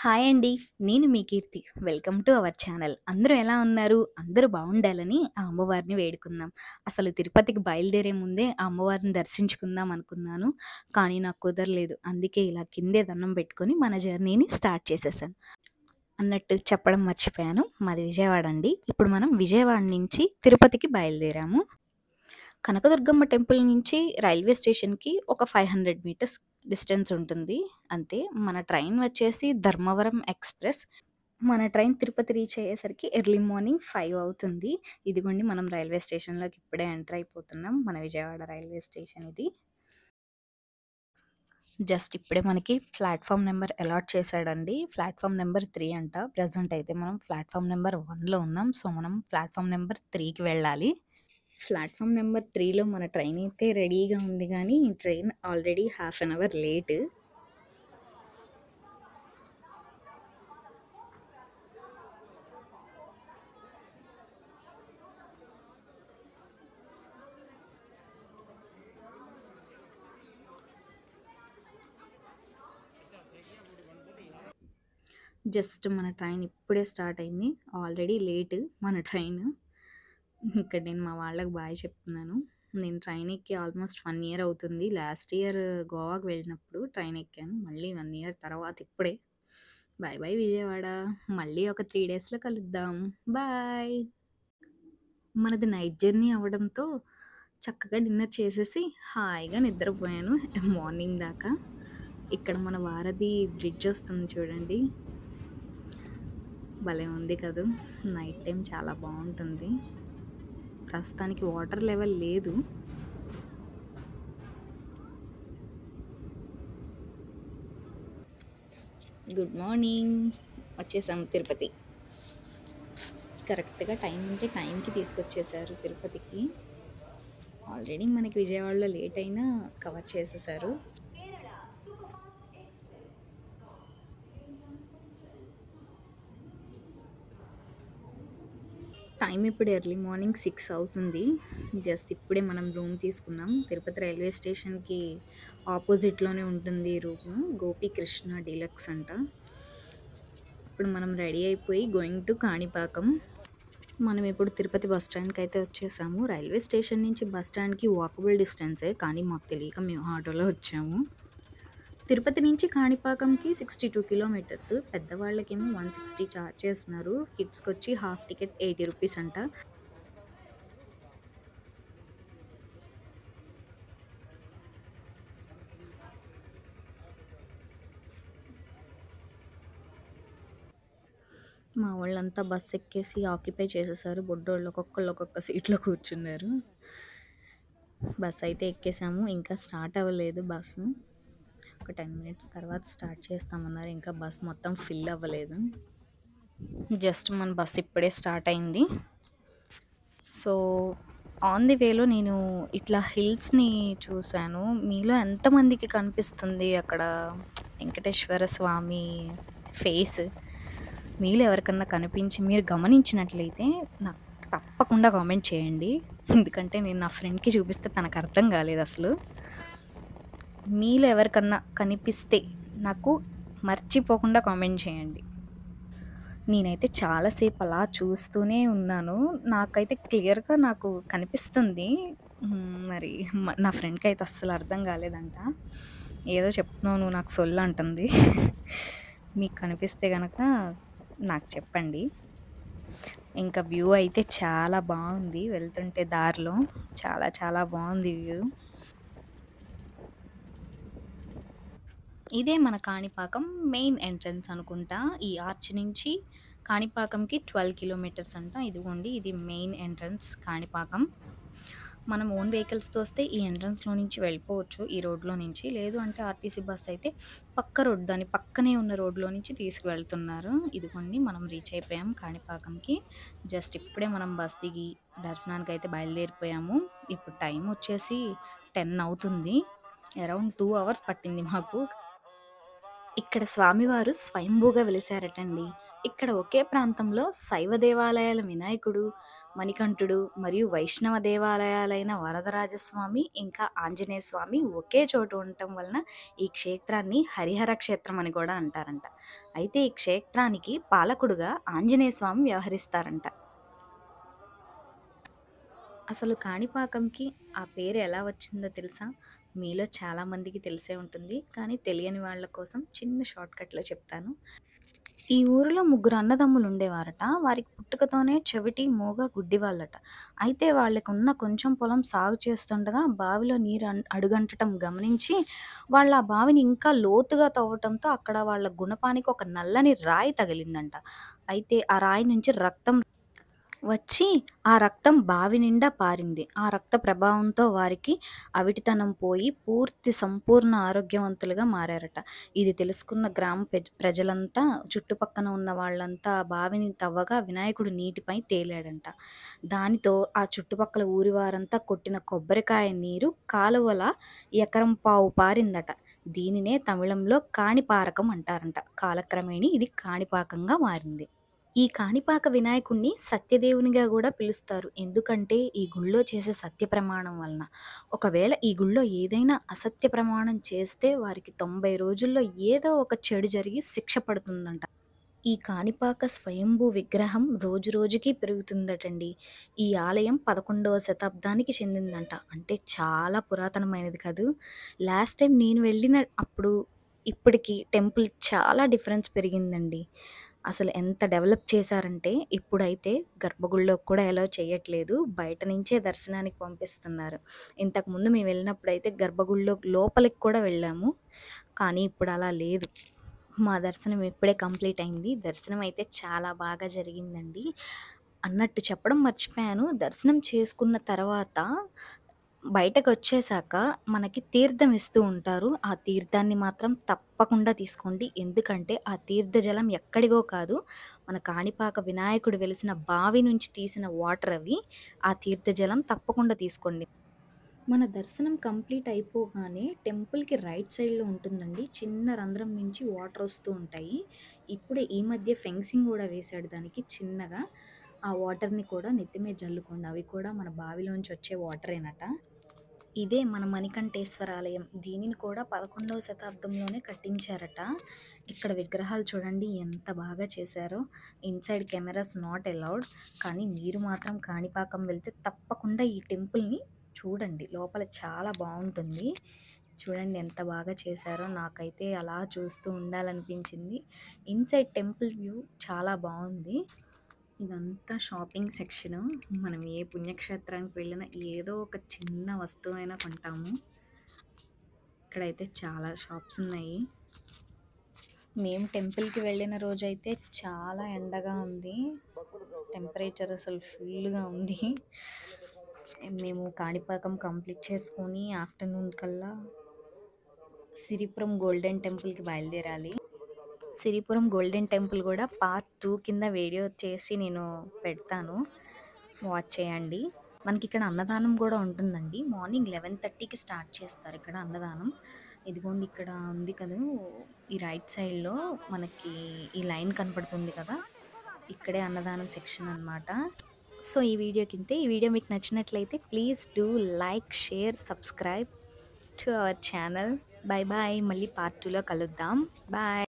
Hi అండి. నేను మీ Keerthi. Welcome to our channel. అందరూ ఎలా ఉన్నారు? అందరూ బావుండాలని ఆ అమ్మవారిని వేడుకుందాం. అసలు తిరుపతికి బయలుదేరే ముందే ఆ అమ్మవారిని దర్శించుకుందాం అనుకున్నాను. కానీ నాకు కుదరలేదు. అందుకే ఇలా కిందే దండం పెట్టుకొని మన జర్నీని స్టార్ట్ చేసేసాను. అన్నట్టు చెప్పడం మర్చిపోయాను. మాది విజయవాడ అండి. ఇప్పుడు మనం విజయవాడ నుంచి తిరుపతికి బయలుదేరాము. కనకదుర్గమ్మ టెంపుల్ నుంచి రైల్వే స్టేషన్‌కి ఒక 500 మీటర్స్ డిస్టెన్స్ ఉంటుంది. అంతే. మన ట్రైన్ వచ్చేసి ధర్మవరం ఎక్స్‌ప్రెస్. మన ట్రైన్ తిరుపతి రీచ్ అయ్యేసరికి ఎర్లీ మార్నింగ్ 5 అవుతుంది. ఇదిగోండి మనం రైల్వే స్టేషన్‌లోకి ఇప్పుడే ఎంటర్ అయిపోతున్నాం. మన విజయవాడ రైల్వే స్టేషన్ ఇది. జస్ట్ ఇప్పుడే మనకి ప్లాట్‌ఫార్మ్ నంబర్ అలాట్ చేశాడండి. ప్లాట్‌ఫార్మ్ నంబర్ 3 అంట. ప్రెజెంట్ అయితే మనం ప్లాట్‌ఫార్మ్ నంబర్ 1లో ఉన్నాం. సో, మనం ప్లాట్‌ఫార్మ్ నంబర్ 3కి వెళ్ళాలి. ప్లాట్‌ఫార్మ్ నంబర్ 3లో మన ట్రైన్ అయితే రెడీగా ఉంది గానీ, train already half an hour late. Just మన ట్రైన్ ఇప్పుడే స్టార్ట్ అయింది. ఆల్రెడీ లేట్ మన ట్రైన్. ఇక్కడ నేను మా వాళ్ళకి బాయ్ చెప్తున్నాను. నేను ట్రైన్ ఎక్కి ఆల్మోస్ట్ 1 ఇయర్ అవుతుంది. లాస్ట్ ఇయర్ గోవాకి వెళ్ళినప్పుడు ట్రైన్ ఎక్కాను. మళ్ళీ 1 ఇయర్ తర్వాత ఇప్పుడే. Bye bye Vijayawada. మళ్ళీ ఒక 3 డేస్‌లో కలుద్దాం. బాయ్. మనది నైట్ జర్నీ అవ్వడంతో చక్కగా డిన్నర్ చేసేసి హాయిగా నిద్రపోయాను మార్నింగ్ దాకా. ఇక్కడ మన వారధి బ్రిడ్జ్ వస్తుంది చూడండి. భలే ఉంది కదూ! నైట్ టైమ్ చాలా బావుంటుంది. ప్రస్తుతానికి వాటర్ లెవెల్ లేదు. Good morning. వచ్చేసాం తిరుపతి. కరెక్ట్‌గా టైం అంటే టైంకి తీసుకొచ్చేసారు తిరుపతికి. ఆల్రెడీ మనకి విజయవాడలో లేట్ అయినా కవర్ చేసేసారు. టైం ఇప్పుడు ఎర్లీ మార్నింగ్ 6 అవుతుంది. జస్ట్ ఇప్పుడే మనం రూమ్ తీసుకున్నాం. తిరుపతి రైల్వే స్టేషన్‌కి ఆపోజిట్‌లోనే ఉంటుంది ఈ రూము. గోపీకృష్ణ డీలక్స్ అంట. ఇప్పుడు మనం రెడీ అయిపోయి గోయింగ్ టు కాణిపాకం. మనం ఇప్పుడు తిరుపతి బస్ స్టాండ్‌కి అయితే వచ్చేసాము. రైల్వే స్టేషన్ నుంచి బస్ స్టాండ్‌కి వాకబుల్ డిస్టెన్సే. కానీ మాకు తెలియక మేము ఆటోలో వచ్చాము. తిరుపతి నుంచి కాణిపాకంకి 62 కిలోమీటర్స్. పెద్దవాళ్ళకేమో 160 చార్జ్ చేస్తున్నారు. కిడ్స్‌కొచ్చి హాఫ్ టికెట్ 80 రూపీస్ అంట. మా వోళ్ళంతా బస్ ఎక్కేసి ఆక్యుపై చేసేసారు. బుడ్డోళ్ళు ఒక్కొక్కళ్ళు ఒక్కొక్క సీట్‌లో కూర్చున్నారు. బస్ అయితే ఎక్కేసాము. ఇంకా స్టార్ట్ అవ్వలేదు బస్సు. ఒక 10 మినిట్స్ తర్వాత స్టార్ట్ చేస్తామన్నారు. ఇంకా బస్ మొత్తం ఫిల్ అవ్వలేదు. జస్ట్ మన బస్ ఇప్పుడే స్టార్ట్ అయింది. సో, ఆన్ ది వేలో నేను ఇట్లా హిల్స్‌ని చూసాను. మీలో ఎంతమందికి కనిపిస్తుంది అక్కడ వెంకటేశ్వర స్వామి ఫేస్? మీలో ఎవరికన్నా కనిపించి మీరు గమనించినట్లయితే నాకు తప్పకుండా కామెంట్ చేయండి. ఎందుకంటే నేను నా ఫ్రెండ్‌కి చూపిస్తే తనకు అర్థం కాలేదసలు. మీలో ఎవరికన్నా కనిపిస్తే నాకు మర్చిపోకుండా కామెంట్ చేయండి. నేనైతే చాలా సేపు అలా చూస్తూనే ఉన్నాను. నాకైతే క్లియర్‌గా నాకు కనిపిస్తుంది. హ్మ్. మరి మ నా ఫ్రెండ్‌కైతే అస్సలు అర్థం కాలేదంట. ఏదో చెప్తున్నావు నువ్వు నాకు సొల్లు అంటుంది. మీకు కనిపిస్తే గనక నాకు చెప్పండి. ఇంకా వ్యూ అయితే చాలా బావుంది. వెళ్తుంటే దారిలో చాలా చాలా బావుంది వ్యూ. ఇదే మన కాణిపాకం మెయిన్ ఎంట్రన్స్ అనుకుంటా. ఈ ఆర్చ్ నుంచి కాణిపాకంకి 12 కిలోమీటర్స్ అంట. ఇదిగోండి ఇది మెయిన్ ఎంట్రన్స్ కాణిపాకం. మనం ఓన్ వెహికల్స్‌తో వస్తే ఈ ఎంట్రన్స్‌లో నుంచి వెళ్ళిపోవచ్చు. ఈ రోడ్‌లో నుంచి. లేదు అంటే ఆర్టీసీ బస్ అయితే పక్క రోడ్ దాని పక్కనే ఉన్న రోడ్‌లో నుంచి తీసుకువెళ్తున్నారు. ఇదిగోండి మనం రీచ్ అయిపోయాం కాణిపాకంకి. జస్ట్ ఇప్పుడే మనం బస్ దిగి దర్శనానికైతే బయలుదేరిపోయాము. ఇప్పుడు టైం వచ్చేసి 10 అవుతుంది. అరౌండ్ 2 అవర్స్ పట్టింది మాకు. ఇక్కడ స్వామివారు స్వయంభూగా వెలిసారటండి. ఇక్కడ ఒకే ప్రాంతంలో శైవ దేవాలయాల వినాయకుడు మణికంఠుడు మరియు వైష్ణవ దేవాలయాలైన వరదరాజస్వామి ఇంకా ఆంజనేయ స్వామి ఒకే చోటు ఉండటం వలన ఈ క్షేత్రాన్ని హరిహర క్షేత్రం అని కూడా అంటారంట అయితే ఈ క్షేత్రానికి పాలకుడుగా ఆంజనేయ స్వామి వ్యవహరిస్తారంట అసలు కాణిపాకంకి ఆ పేరు ఎలా వచ్చిందో తెలుసా మీలో చాలామందికి తెలిసే ఉంటుంది కానీ తెలియని వాళ్ళ కోసం చిన్న షార్ట్కట్లో చెప్తాను ఈ ఊరిలో ముగ్గురు అన్నదమ్ములు ఉండేవారట వారికి పుట్టుకతోనే చెవిటి మూగ గుడ్డి వాళ్ళట అయితే వాళ్ళకు ఉన్న కొంచెం పొలం సాగు చేస్తుండగా బావిలో నీరు అన్- అడుగంటటం గమనించి వాళ్ళ ఆ బావిని ఇంకా లోతుగా తవ్వటంతో అక్కడ వాళ్ళ గుణపానికి ఒక నల్లని రాయి తగిలిందంట అయితే ఆ రాయి నుంచి రక్తం వచ్చి ఆ రక్తం బావి నిండా పారింది ఆ రక్త ప్రభావంతో వారికి అవిటితనం పోయి పూర్తి సంపూర్ణ ఆరోగ్యవంతులుగా మారారట ఇది తెలుసుకున్న గ్రామ పెజ్- ప్రజలంతా చుట్టుపక్కన ఉన్న వాళ్ళంతా ఆ బావిని తవ్వగా వినాయకుడు నీటిపై తేలాడంట దానితో ఆ చుట్టుపక్కల ఊరి వారంతా కొట్టిన కొబ్బరికాయ నీరు కాలువల ఎకరం పావు పారిందట దీనినే తమిళంలో కాణిపారకం అంటారంట కాలక్రమేణి ఇది కాణిపాకంగా మారింది ఈ కాణిపాక వినాయకుణ్ణి సత్యదేవునిగా కూడా పిలుస్తారు ఎందుకంటే ఈ గుళ్ళో చేసే సత్య ప్రమాణం వలన ఒకవేళ ఈ గుళ్ళో ఏదైనా అసత్య ప్రమాణం చేస్తే వారికి తొంభై రోజుల్లో ఏదో ఒక చెడు జరిగి శిక్ష పడుతుందంట ఈ కాణిపాక స్వయంభూ విగ్రహం రోజు రోజుకి పెరుగుతుందటండి ఈ ఆలయం పదకొండవ శతాబ్దానికి చెందిందంట అంటే చాలా పురాతనమైనది కాదు లాస్ట్ టైం నేను వెళ్ళిన అప్పుడు ఇప్పటికి టెంపుల్ చాలా డిఫరెన్స్ పెరిగిందండి అసలు ఎంత డెవలప్ చేశారంటే ఇప్పుడైతే గర్భగుడిలోకి కూడా అలౌ చేయట్లేదు బయట నుంచే దర్శనానికి పంపిస్తున్నారు ఇంతకుముందు మేము వెళ్ళినప్పుడైతే గర్భగుడిలో లోపలికి కూడా వెళ్ళాము కానీ ఇప్పుడు అలా లేదు మా దర్శనం ఇప్పుడే కంప్లీట్ అయింది దర్శనం అయితే చాలా బాగా జరిగిందండి అన్నట్టు చెప్పడం మర్చిపోయాను దర్శనం చేసుకున్న తర్వాత బయటకు వచ్చేసాక మనకి తీర్థం ఇస్తూ ఉంటారు ఆ తీర్థాన్ని మాత్రం తప్పకుండా తీసుకోండి ఎందుకంటే ఆ తీర్థ జలం ఎక్కడివో కాదు మన కాణిపాక వినాయకుడు వెలిసిన బావి నుంచి తీసిన వాటర్ అవి ఆ తీర్థ జలం తప్పకుండా తీసుకోండి మన దర్శనం కంప్లీట్ అయిపోగానే టెంపుల్కి రైట్ సైడ్లో ఉంటుందండి చిన్న రంధ్రం నుంచి వాటర్ వస్తూ ఉంటాయి ఇప్పుడే ఈ మధ్య ఫెన్సింగ్ కూడా వేశాడు దానికి చిన్నగా ఆ వాటర్ని కూడా నెత్తిమే జల్లుకోండి అవి కూడా మన బావిలోంచి వచ్చే వాటరేనట ఇదే మన మణికంఠేశ్వర ఆలయం దీనిని కూడా పదకొండవ శతాబ్దంలోనే కట్టించారట ఇక్కడ విగ్రహాలు చూడండి ఎంత బాగా చేశారో ఇన్సైడ్ కెమెరాస్ నాట్ అలౌడ్ కానీ మీరు మాత్రం కాణిపాకం వెళ్తే తప్పకుండా ఈ టెంపుల్ని చూడండి లోపల చాలా బాగుంటుంది చూడండి ఎంత బాగా చేశారో నాకైతే అలా చూస్తూ ఉండాలనిపించింది ఇన్సైడ్ టెంపుల్ వ్యూ చాలా బాగుంది ఇదంతా షాపింగ్ సెక్షన్ మనం ఏ పుణ్యక్షేత్రానికి వెళ్ళినా ఏదో ఒక చిన్న వస్తువైనా కొంటాము ఇక్కడైతే చాలా షాప్స్ ఉన్నాయి మేము టెంపుల్కి వెళ్ళిన రోజైతే చాలా ఎండగా ఉంది టెంపరేచర్ అసలు ఫుల్గా ఉంది మేము కాణిపాకం కంప్లీట్ చేసుకొని ఆఫ్టర్నూన్ కల్లా సిరిపురం గోల్డెన్ టెంపుల్కి బయలుదేరాలి సిరిపురం గోల్డెన్ టెంపుల్ కూడా పార్ట్ టూ కింద వీడియో చేసి నేను పెడతాను వాచ్ చేయండి మనకి ఇక్కడ అన్నదానం కూడా ఉంటుందండి మార్నింగ్ లెవెన్ థర్టీకి స్టార్ట్ చేస్తారు ఇక్కడ అన్నదానం ఇదిగోండి ఇక్కడ ఉంది కదా ఈ రైట్ సైడ్లో మనకి ఈ లైన్ కనపడుతుంది కదా ఇక్కడే అన్నదానం సెక్షన్ అన్నమాట సో ఈ వీడియో కింద ఈ వీడియో మీకు నచ్చినట్లయితే please do like share subscribe to our channel bye bye మళ్ళీ పార్ట్ టూలో కలుద్దాం బాయ్